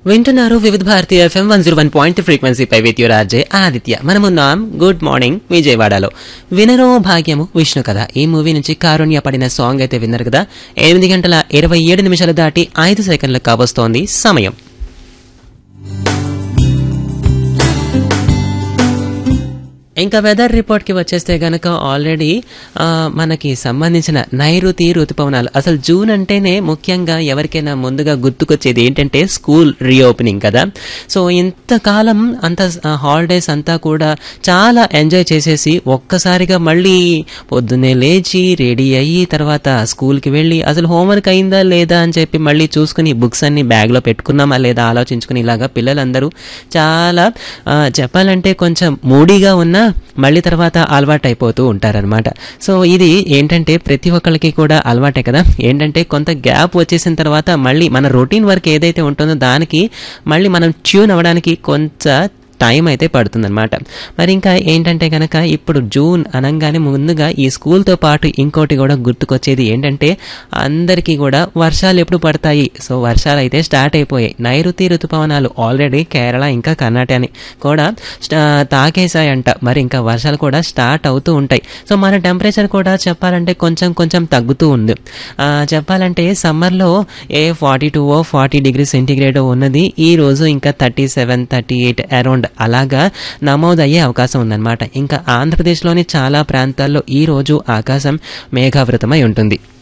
వింటున్నారు Vividh Bharati FM one zero one point ఫ్రీక్వెన్సీపై with your RJ Aditya మనమున్నాం గుడ్ మార్నింగ్ విజయవాడలో వినరో భాగ్యము విష్ణు కథ ఈ మూవీ నుంచి కారుణ్య పడిన సాంగ్ అయితే విన్నారు కదా ఎనిమిది గంటల ఇరవై ఏడు నిమిషాలు దాటి ఐదు సెకండ్లు కావస్తోంది సమయం ఇంకా వెదర్ రిపోర్ట్కి వచ్చేస్తే గనక ఆల్రెడీ ఆ, మనకి సంబంధించిన నైరుతి ఋతుపవనాలు అసలు జూన్ అంటేనే ముఖ్యంగా ఎవరికైనా ముందుగా గుర్తుకొచ్చేది ఏంటంటే స్కూల్ రీఓపెనింగ్ కదా సో ఇంతకాలం అంత హాలిడేస్ అంతా కూడా చాలా ఎంజాయ్ చేసేసి ఒక్కసారిగా మళ్ళీ పొద్దున్నే లేచి రెడీ అయ్యి తర్వాత స్కూల్కి వెళ్ళి అసలు హోంవర్క్ అయిందా లేదా అని చెప్పి మళ్ళీ చూసుకుని బుక్స్ అన్ని బ్యాగ్లో పెట్టుకున్నామా లేదా ఆలోచించుకుని ఇలాగా పిల్లలందరూ చాలా ఆ, చెప్పాలంటే కొంచెం మూడీగా ఉన్నా మళ్ళీ తర్వాత అలవాటు అయిపోతూ ఉంటారనమాట సో ఇది ఏంటంటే ప్రతి ఒక్కరికి కూడా అలవాటే కదా ఏంటంటే కొంత గ్యాప్ వచ్చేసిన తర్వాత మళ్ళీ మన రొటీన్ వర్క్ ఏదైతే ఉంటుందో దానికి మళ్ళీ మనం ట్యూన్ అవ్వడానికి కొంత టైం అయితే పడుతుందన్నమాట మరి ఇంకా ఏంటంటే కనుక ఇప్పుడు జూన్ అనగానే ముందుగా ఈ స్కూల్తో పాటు ఇంకోటి కూడా గుర్తుకొచ్చేది ఏంటంటే అందరికీ కూడా వర్షాలు ఎప్పుడు పడతాయి సో వర్షాలు అయితే స్టార్ట్ అయిపోయాయి నైరుతి ఋతుపవనాలు ఆల్రెడీ కేరళ ఇంకా కర్ణాటకని కూడా స్టా- తాకేశాయంట మరి ఇంకా వర్షాలు కూడా స్టార్ట్ అవుతూ ఉంటాయి సో మన టెంపరేచర్ కూడా చెప్పాలంటే కొంచెం కొంచెం తగ్గుతూ ఉంది ఆ, చెప్పాలంటే సమ్మర్లో ఏ ఫార్టీ టూ ఓ ఫార్టీ డిగ్రీ సెంటీగ్రేడ్ ఉన్నది ఈ రోజు ఇంకా thirty seven thirty eight around అలాగా నమోదయ్యే అవకాశం ఉందన్నమాట ఇంకా ఆంధ్రప్రదేశ్లోని చాలా ప్రాంతాల్లో ఈ రోజు ఆకాశం మేఘావృతమై ఉంటుంది